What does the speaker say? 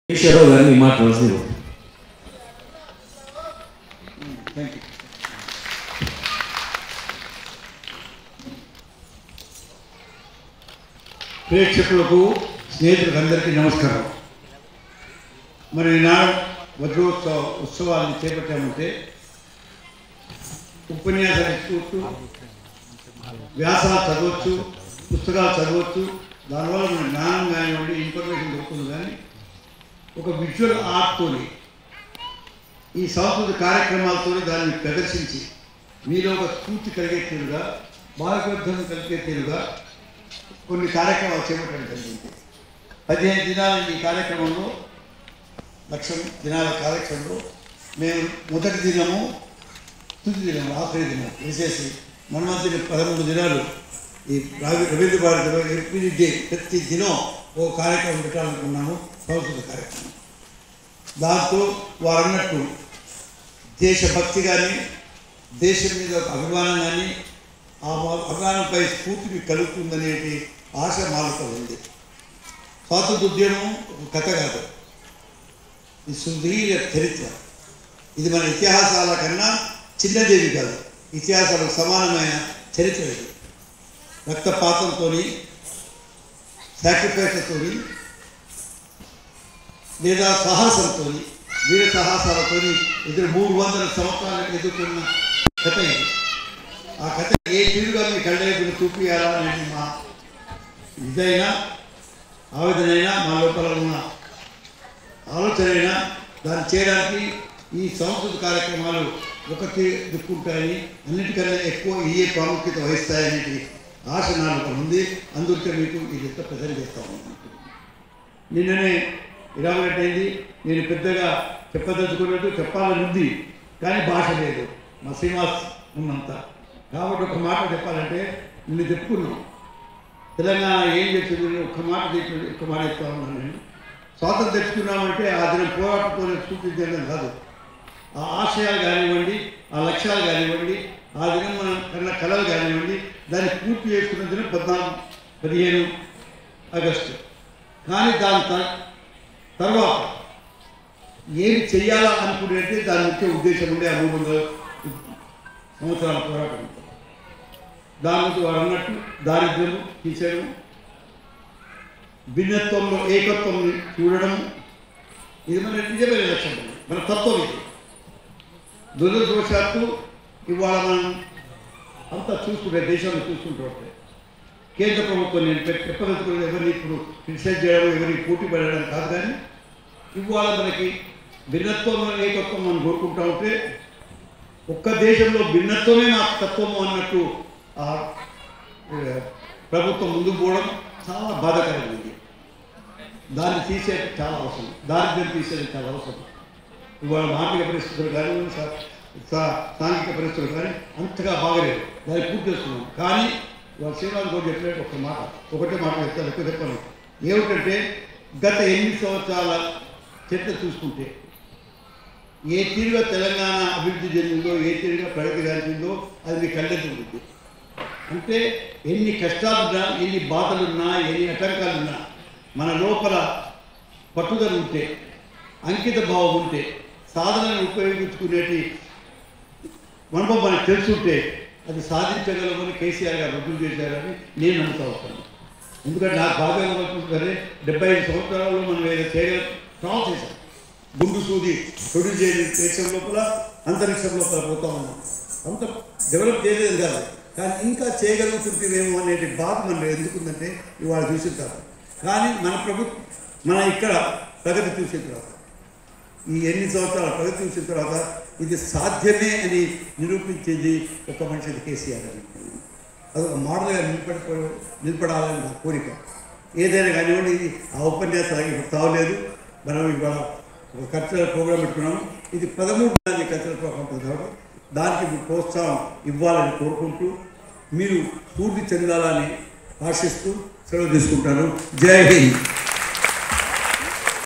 ఈశ్వరరావు గారిని మాట్లాడాల్సింది thank you ప్రేక్షకులకు స్నేహితులకు అందరికీ నమస్కారం మరి ఈనాడు వజ్రోత్సవ ఉత్సవాన్ని చేపట్టామంటే ఉపన్యాసాలు ఇచ్చుకోవచ్చు వ్యాసాలు చదవచ్చు పుస్తకాలు చదవచ్చు దానివల్ల మన జ్ఞానం కానివ్వండి ఇన్ఫర్మేషన్ దొరుకుతుంది కానీ ఒక విజువల్ ఆర్ట్తోని ఈ సాంస్కృతిక కార్యక్రమాలతో దాన్ని ప్రదర్శించి మీలో ఒక స్ఫూర్తి కలిగే తీరుగా భాగవద్ధం కలిగే తీరుగా కొన్ని కార్యక్రమాలు చేపట్టడం జరిగింది పదిహేను దినాల ఈ కార్యక్రమంలో లక్ష దినాల కార్యక్రమంలో మేము మొదటి దినము తుది దినం ఆఖరి దినం వేసేసి మన మధ్య పదమూడు దినాలు ఈ రవి రవీంద్ర భారతిలో ఎవ్రీ డే ప్రతి దినం ఓ కార్యక్రమం పెట్టాలనుకున్నాము సంస్కృత కార్యక్రమం దాంతో వారు అన్నట్టు దేశభక్తి కానీ దేశం మీద ఒక అభిమానం కానీ ఆ అభిమానంపై స్ఫూర్తికి కలుగుతుందనేటి ఆశ మాలతో ఉంది స్వాతంత్ర ఉద్యమం ఒక కథ కాదు ఇది సుదీర్ఘ చరిత్ర ఇది మన ఇతిహాసాల కన్నా చిన్నదేవి కాదు ఇతిహాసాలకు సమానమైన చరిత్ర ఇది రక్తపాతంతో సాక్రిఫైస్తో లేదా సాహసంతో వీర సాహసాలతో ఎదురు మూడు వందల సంవత్సరాలకు ఎదుర్కొన్న కథ ఇది ఆ కథ ఏ తీరుగా మీ కళ్ళకు చూపియాలా అనేది మా ఇదైనా ఆవేదనైనా మా లోపల ఉన్న ఆలోచనైనా దాన్ని చేయడానికి ఈ సంస్కృతి కార్యక్రమాలు ఒకటి దిక్కుంటాయని అన్నిటికన్నా ఎక్కువ ఇయే ప్రాముఖ్యత వహిస్తాయనేది ఆశ నాకు ఉంది అందుకే మీకు ఇది ఎంత ప్రజెంట్ చేస్తా ఉన్నాను నిన్ననే ఇరామరెడ్డి అయింది నేను పెద్దగా చెప్పదలుచుకున్నట్టు చెప్పాలని ఉంది కానీ భాష లేదు మా శ్రీనివాస్ ఉన్నంత కాబట్టి ఒక మాట చెప్పాలంటే నిన్ను చెప్పుకున్నాం తెలంగాణ ఏం చేస్తుంది ఒక్క మాట చెప్పి ఒక్క మాట చెప్తా ఉన్నాను నేను స్వాతంత్రం తెచ్చుకున్నామంటే ఆ దినం పోరాటంతో సూచించడం కాదు ఆ ఆశయాలు కానివ్వండి ఆ లక్ష్యాలు కానివ్వండి ఆ దినం మనం కన్న కళలు కానివ్వండి దాన్ని పూర్తి చేసుకున్న దినం పద్నాలుగు పదిహేను ఆగస్టు కానీ దాని త- తర్వాత ఏమి చెయ్యాలా అనుకునేది దాని ముఖ్య ఉద్దేశం ఉండే ఆ మూడు వందల సంవత్సరాల పోరాటం దాని నుంచి వారు అన్నట్టు దారిద్ర్యం తీసేయడం భిన్నత్వంలో ఏకత్వం చూడడం ఇది మన నిజమైన లక్ష్యం మన తత్వం ఇది దురదృష్టవశాత్తు ఇవాళ మనం అంతా చూసుకుంటే దేశంలో చూసుకుంటూ ఉంటే కేంద్ర ప్రభుత్వం నేను చెప్పదలుచుకున్నది ఎవరిని ఇప్పుడు క్రిటిసైజ్ చేయడం ఎవరిని పోటీ పడడం కాదు కానీ ఇవాళ మనకి భిన్నత్వం ఏకత్వం మనం కోరుకుంటా ఉంటే ఒక్క దేశంలో భిన్నత్వమే నా తత్వము అన్నట్టు ఆ ఏ, ప్రభుత్వం ముందుకు పోవడం చాలా బాధాకరమైంది దాన్ని తీసేది చాలా అవసరం దారిద్ర్యం తీసేది చాలా అవసరం ఇవాళ మానసిక పరిస్థితులు కానీ సా- సా- సాంఘిక పరిస్థితులు కానీ అంతగా బాగలేదు దాన్ని పూర్తి చేస్తున్నాం కానీ వాళ్ళ శ్రీరామ్ గౌడ్ చెప్పినట్టు ఒక మాట ఒకటే మాట చెప్తాను ఎక్కువ చెప్పాను ఏమిటంటే గత ఎనిమిది సంవత్సరాల చరిత్ర చూసుకుంటే ఏ తీరుగా తెలంగాణ అభివృద్ధి చెందిందో ఏ తీరుగా ప్రగతి గాంచిందో అది మీ కళ్ళెత్తుకుంటుంది అంటే ఎన్ని కష్టాలున్నా ఎన్ని బాధలున్నా ఎన్ని ఆటంకాలున్నా మన లోపల పట్టుదల ఉంటే అంకిత భావం ఉంటే సాధనను ఉపయోగించుకునేటి మనకు మనకు తెలుసుంటే అది సాధించగలమని కేసీఆర్ గారు రుజువు చేశారని నేను నమ్ముతా ఉంటాను ఎందుకంటే నాకు బాగా అనుకుంటున్నారే డెబ్బై ఐదు సంవత్సరాల్లో మనం ఏదో చేయగల ట్రాల్ చేశాం గుండు సూది ప్రొడ్యూస్ చేయని దేశం లోపల అంతరిక్షం లోపల పోతా ఉన్నాం అంత డెవలప్ చేయలేదు కాదు కానీ ఇంకా చేయగలుగుతుంటేమేమో అనేది బాధ మనలో ఎందుకుందంటే ఇవాళ చూసింటారు కానీ మన ప్రభుత్వం మన ఇక్కడ ప్రగతి చూసిన తర్వాత ఈ ఎన్ని సంవత్సరాల ప్రగతి చూసిన తర్వాత ఇది సాధ్యమే అని నిరూపించేది ఒక మనిషిది కేసీఆర్ అని అదొక మోడల్గా నిలబడిపో నిలబడాలని నా కోరిక ఏదైనా కానివ్వండి ఇది ఆ ఉపన్యాసానికి ఇప్పుడు తావలేదు మనం ఇవాళ ఒక కల్చరల్ ప్రోగ్రామ్ పెట్టుకున్నాము ఇది పదమూడు నాది కల్చరల్ ప్రోగ్రామ్ ఉంటుంది కాబట్టి దానికి మీరు ప్రోత్సాహం ఇవ్వాలని కోరుకుంటూ మీరు పూర్తి చెందాలని ఆశిస్తూ సెలవు తీసుకుంటాను జై హింద్